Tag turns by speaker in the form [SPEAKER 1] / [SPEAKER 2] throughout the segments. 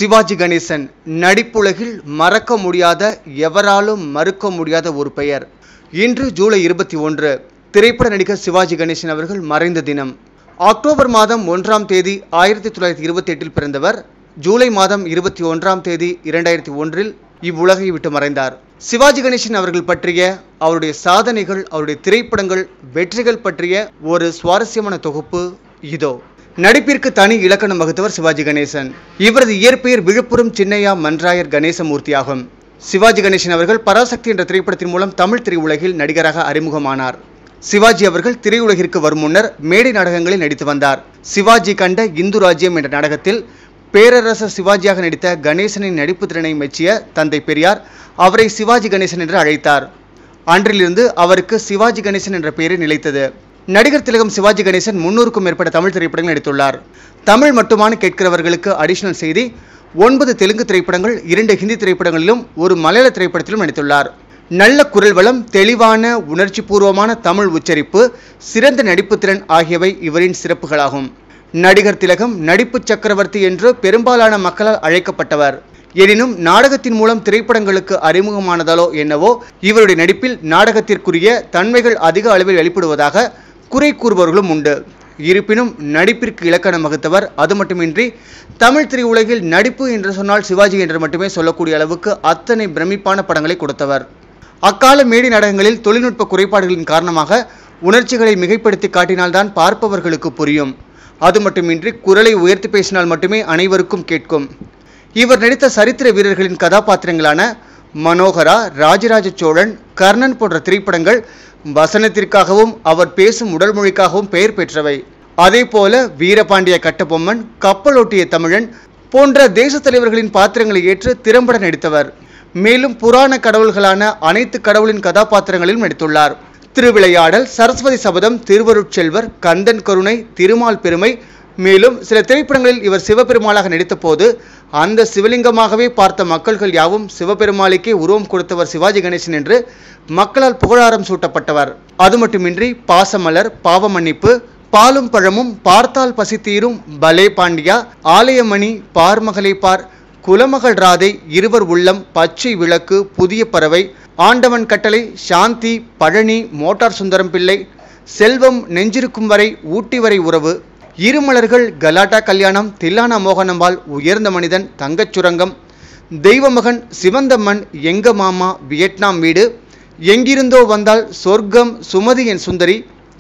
[SPEAKER 1] சிவாஜி கணேசன் நடிப்புலகில் மறக்க முடியாத எவராலும் மறுக்க முடியாத ஒரு பெயர் இன்று ஜூலை இருபத்தி ஒன்று திரைப்பட நடிகர் சிவாஜி கணேசன் அவர்கள் மறைந்த தினம் அக்டோபர் மாதம் ஒன்றாம் தேதி ஆயிரத்தி தொள்ளாயிரத்தி இருபத்தி எட்டில் பிறந்தவர் ஜூலை மாதம் இருபத்தி ஒன்றாம் தேதி இரண்டாயிரத்தி ஒன்றில் இவ்வுலகை விட்டு மறைந்தார் சிவாஜி கணேசன் அவர்கள் பற்றிய அவருடைய சாதனைகள் அவருடைய திரைப்படங்கள் வெற்றிகள் பற்றிய ஒரு சுவாரஸ்யமான தொகுப்பு இதோ நடிப்பிற்கு தனி இலக்கணம் வகுத்தவர் சிவாஜி கணேசன் இவரது இயற்பெயர் விழுப்புரம் சின்னையா மன்றாயர் கணேசமூர்த்தி ஆகும் சிவாஜி கணேசன் அவர்கள் பராசக்தி என்ற திரைப்படத்தின் மூலம் தமிழ் திரையுலகில் நடிகராக அறிமுகமானார் சிவாஜி அவர்கள் திரையுலகிற்கு வரும் முன்னர் மேடை நாடகங்களில் நடித்து வந்தார் சிவாஜி கண்ட இந்து ராஜ்யம் என்ற நாடகத்தில் பேரரசர் சிவாஜியாக நடித்த கணேசனின் நடிப்பு திறனை மெச்சிய தந்தை பெரியார் அவரை சிவாஜி கணேசன் என்று அழைத்தார் அன்றிலிருந்து அவருக்கு சிவாஜி கணேசன் என்ற பெயரே நிலைத்தது நடிகர் திலகம் சிவாஜி கணேசன் முன்னூறுக்கும் மேற்பட்ட தமிழ் திரைப்படங்கள் நடித்துள்ளார் தமிழ் மட்டுமான கேட்கிறவர்களுக்கு அடிஷனல் செய்தி ஒன்பது தெலுங்கு திரைப்படங்கள் இரண்டு ஹிந்தி திரைப்படங்களிலும் ஒரு மலையாள திரைப்படத்திலும் நடித்துள்ளார் நல்ல குரல் வளம் தெளிவான உணர்ச்சி பூர்வமான தமிழ் உச்சரிப்பு சிறந்த நடிப்பு திறன் ஆகியவை இவரின் சிறப்புகளாகும் நடிகர் திலகம் நடிப்பு சக்கரவர்த்தி என்று பெரும்பாலான மக்களால் அழைக்கப்பட்டவர் எனினும் நாடகத்தின் மூலம் திரைப்படங்களுக்கு அறிமுகமானதாலோ என்னவோ இவருடைய நடிப்பில் நாடகத்திற்குரிய தன்மைகள் அதிக அளவில் வெளிப்படுவதாக குறை கூறுபவர்களும் உண்டு இருப்பினும் நடிப்பிற்கு இலக்கணம் வகுத்தவர் அது மட்டுமின்றி தமிழ் திரையுலகில் நடிப்பு என்று சொன்னால் சிவாஜி என்று மட்டுமே சொல்லக்கூடிய அளவுக்கு அத்தனை பிரமிப்பான படங்களை கொடுத்தவர் அக்கால மேடை நாடகங்களில் தொழில்நுட்ப குறைபாடுகளின் காரணமாக உணர்ச்சிகளை மிகைப்படுத்தி காட்டினால்தான் பார்ப்பவர்களுக்கு புரியும் அது மட்டுமின்றி குரலை உயர்த்தி பேசினால் மட்டுமே அனைவருக்கும் கேட்கும் இவர் நடித்த சரித்திர வீரர்களின் கதாபாத்திரங்களான மனோகரா ராஜராஜ சோழன் கர்ணன் போன்ற திரைப்படங்கள் வசனத்திற்காகவும் அவர் பேசும் உடல் மொழிக்காகவும் பெயர் பெற்றவை அதே போல வீரபாண்டிய கட்டபொம்மன் கப்பலோட்டிய தமிழன் போன்ற தேச தலைவர்களின் பாத்திரங்களை ஏற்று திறம்பட நடித்தவர் மேலும் புராண கடவுள்களான அனைத்து கடவுளின் கதாபாத்திரங்களிலும் நடித்துள்ளார் திருவிளையாடல் சரஸ்வதி சபதம் திருவருட்செல்வர் கந்தன் கருணை திருமால் பெருமை மேலும் சில திரைப்படங்களில் இவர் சிவபெருமாளாக நடித்தபோது அந்த சிவலிங்கமாகவே பார்த்த மக்கள்கள் யாவும் சிவபெருமாளுக்கே உருவம் கொடுத்தவர் சிவாஜி கணேசன் என்று மக்களால் புகழாரம் சூட்டப்பட்டவர் அது மட்டுமின்றி பாசமலர் பாவ மன்னிப்பு பாலும் பழமும் பார்த்தால் பசி தீரும் பலே பாண்டியா ஆலயமணி பார்மகளை பார் குலமகள் ராதை இருவர் உள்ளம் பச்சை விளக்கு புதிய பறவை ஆண்டவன் கட்டளை சாந்தி பழனி மோட்டார் சுந்தரம் பிள்ளை செல்வம் நெஞ்சிருக்கும் வரை ஊட்டி வரை உறவு இருமலர்கள் கலாட்டா கல்யாணம் தில்லானா மோகனம்பாள் உயர்ந்த மனிதன் தங்கச் சுரங்கம் தெய்வமகன் சிவந்தம்மன் எங்க மாமா வியட்நாம் வீடு எங்கிருந்தோ வந்தால் சொர்க்கம் சுமதி என் சுந்தரி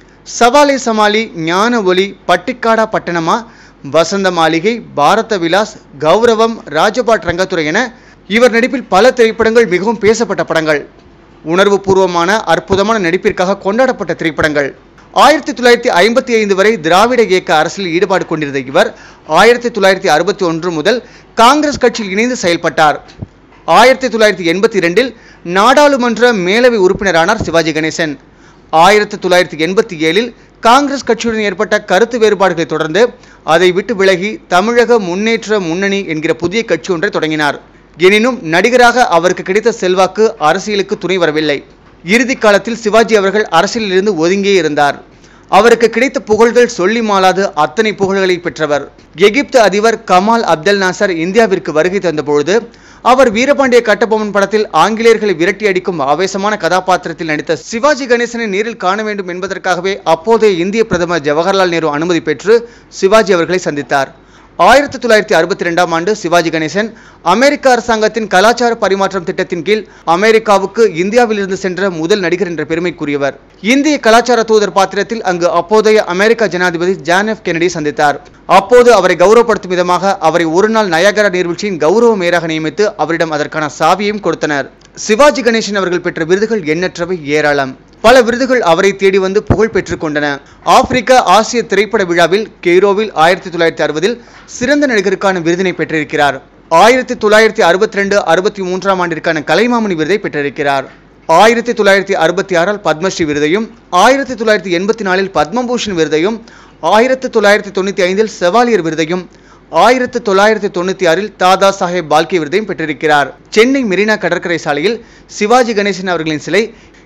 [SPEAKER 1] சவாலே சமாளி ஞான ஒலி பட்டிக்காடா பட்டணமா வசந்த மாளிகை பாரத விலாஸ் கௌரவம் ராஜபாட் ரங்கத்துறை என இவர் நடிப்பில் பல திரைப்படங்கள் மிகவும் பேசப்பட்ட படங்கள் உணர்வு பூர்வமான அற்புதமான நடிப்பிற்காக கொண்டாடப்பட்ட திரைப்படங்கள் ஆயிரத்தி தொள்ளாயிரத்தி ஐம்பத்தி ஐந்து வரை திராவிட இயக்க அரசியல் ஈடுபாடு கொண்டிருந்த இவர் ஆயிரத்தி தொள்ளாயிரத்தி அறுபத்தி ஒன்று முதல் காங்கிரஸ் கட்சியில் இணைந்து செயல்பட்டார் ஆயிரத்தி தொள்ளாயிரத்தி எண்பத்தி இரண்டில் நாடாளுமன்ற மேலவை உறுப்பினரானார் சிவாஜி கணேசன் ஆயிரத்தி தொள்ளாயிரத்தி எண்பத்தி ஏழில் காங்கிரஸ் கட்சியுடன் ஏற்பட்ட கருத்து வேறுபாடுகளை தொடர்ந்து அதை விட்டு விலகி தமிழக முன்னேற்ற முன்னணி என்கிற புதிய கட்சி ஒன்றை தொடங்கினார் எனினும் நடிகராக அவருக்கு கிடைத்த செல்வாக்கு அரசியலுக்கு துணை வரவில்லை இறுதி காலத்தில் சிவாஜி அவர்கள் அரசியலிலிருந்து ஒதுங்கியே இருந்தார் அவருக்கு கிடைத்த புகழ்கள் சொல்லி மாளாது அத்தனை புகழ்களை பெற்றவர் எகிப்து அதிபர் கமால் அப்தல் நாசர் இந்தியாவிற்கு வருகை தந்தபொழுது அவர் வீரபாண்டிய கட்டபொம்மன் படத்தில் ஆங்கிலேயர்களை விரட்டி அடிக்கும் ஆவேசமான கதாபாத்திரத்தில் நடித்த சிவாஜி கணேசனை நேரில் காண வேண்டும் என்பதற்காகவே அப்போதைய இந்திய பிரதமர் ஜவஹர்லால் நேரு அனுமதி பெற்று சிவாஜி அவர்களை சந்தித்தார் ஆயிரத்தி தொள்ளாயிரத்தி அறுபத்தி ரெண்டாம் ஆண்டு சிவாஜி கணேசன் அமெரிக்க அரசாங்கத்தின் கலாச்சார பரிமாற்றம் திட்டத்தின் கீழ் அமெரிக்காவுக்கு இந்தியாவிலிருந்து சென்ற முதல் நடிகர் என்ற பெருமைக்குரியவர் இந்திய கலாச்சார தூதர் பாத்திரத்தில் அங்கு அப்போதைய அமெரிக்க ஜனாதிபதி ஜான் எஃப் கெனடி சந்தித்தார் அப்போது அவரை கௌரவப்படுத்தும் விதமாக அவரை ஒரு நாள் நயாகரா நீர்வீழ்ச்சியின் கௌரவ மேயராக நியமித்து அவரிடம் அதற்கான சாவியையும் கொடுத்தனர் சிவாஜி கணேசன் அவர்கள் பெற்ற விருதுகள் எண்ணற்றவை ஏராளம் பல விருதுகள் அவரை தேடி வந்து புகழ் பெற்றுக் கொண்டன ஆப்பிரிக்க ஆசிய திரைப்பட விழாவில் கெய்ரோவில் ஆயிரத்தி தொள்ளாயிரத்தி அறுபதில் சிறந்த நடிகருக்கான விருதினை பெற்றிருக்கிறார் ஆயிரத்தி தொள்ளாயிரத்தி அறுபத்தி ரெண்டு அறுபத்தி மூன்றாம் ஆண்டிற்கான கலைமாமணி விருதை பெற்றிருக்கிறார் ஆயிரத்தி தொள்ளாயிரத்தி அறுபத்தி ஆறில் பத்மஸ்ரீ விருதையும் ஆயிரத்தி தொள்ளாயிரத்தி எண்பத்தி நாலில் பத்மபூஷன் விருதையும் ஆயிரத்தி தொள்ளாயிரத்தி தொண்ணூற்றி ஐந்தில் செவாலியர் விருதையும் ஆயிரத்தி தொள்ளாயிரத்தி தொண்ணூற்றி ஆறில் தாதா சாஹேப் பால்கே விருதையும் பெற்றிருக்கிறார் சென்னை மெரினா கடற்கரை சாலையில் சிவாஜி கணேசன் அவர்களின் சிலை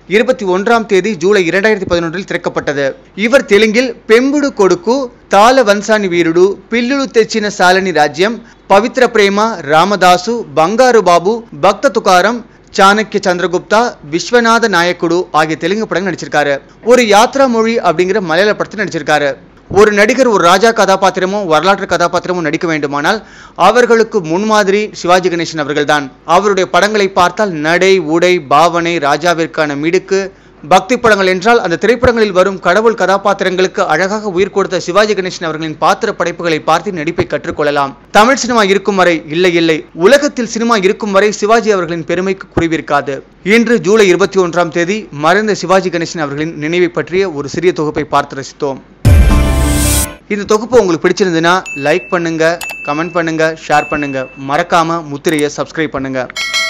[SPEAKER 1] இருபத்தி ஒன்றாம் தேதி ஜூலை இரண்டாயிரத்தி பதினொன்றில் திறக்கப்பட்டது இவர் தெலுங்கில் பெம்புடு கொடுக்கு తాళ వంశాని వీరుడు పిల్లులు తెచ్చిన శాలని రాజ్యం పవిత్ర ప్రేమ రామదాసు బంగారు బాబు భక్త తుకారం சாணக்கிய சந்திரகுப்தா விஸ்வநாத நாயக்குடு ஆகிய தெலுங்கு படங்கள் நடிச்சிருக்காரு ஒரு யாத்ரா மொழி அப்படிங்கிற மலையாள படத்தில் நடிச்சிருக்காரு ஒரு நடிகர் ஒரு ராஜா கதாபாத்திரமோ வரலாற்று கதாபாத்திரமோ நடிக்க வேண்டுமானால் அவர்களுக்கு முன்மாதிரி சிவாஜி கணேசன் அவர்கள்தான் அவருடைய படங்களை பார்த்தால் நடை உடை பாவனை ராஜாவிற்கான மிடுக்கு பக்தி படங்கள் என்றால் அந்த திரைப்படங்களில் வரும் கடவுள் கதாபாத்திரங்களுக்கு அழகாக உயிர் கொடுத்த சிவாஜி கணேசன் அவர்களின் பாத்திர படைப்புகளை பார்த்து நடிப்பை கற்றுக்கொள்ளலாம் தமிழ் சினிமா இருக்கும் வரை இல்லை இல்லை உலகத்தில் சினிமா இருக்கும் வரை சிவாஜி அவர்களின் பெருமைக்கு குறைவிருக்காது இன்று ஜூலை இருபத்தி ஒன்றாம் தேதி மறைந்த சிவாஜி கணேசன் அவர்களின் நினைவை பற்றிய ஒரு சிறிய தொகுப்பை பார்த்து ரசித்தோம் இந்த தொகுப்பு உங்களுக்கு பிடிச்சிருந்ததுன்னா லைக் பண்ணுங்க கமெண்ட் பண்ணுங்க ஷேர் பண்ணுங்க மறக்காம முத்திரையை சப்ஸ்கிரைப் பண்ணுங்க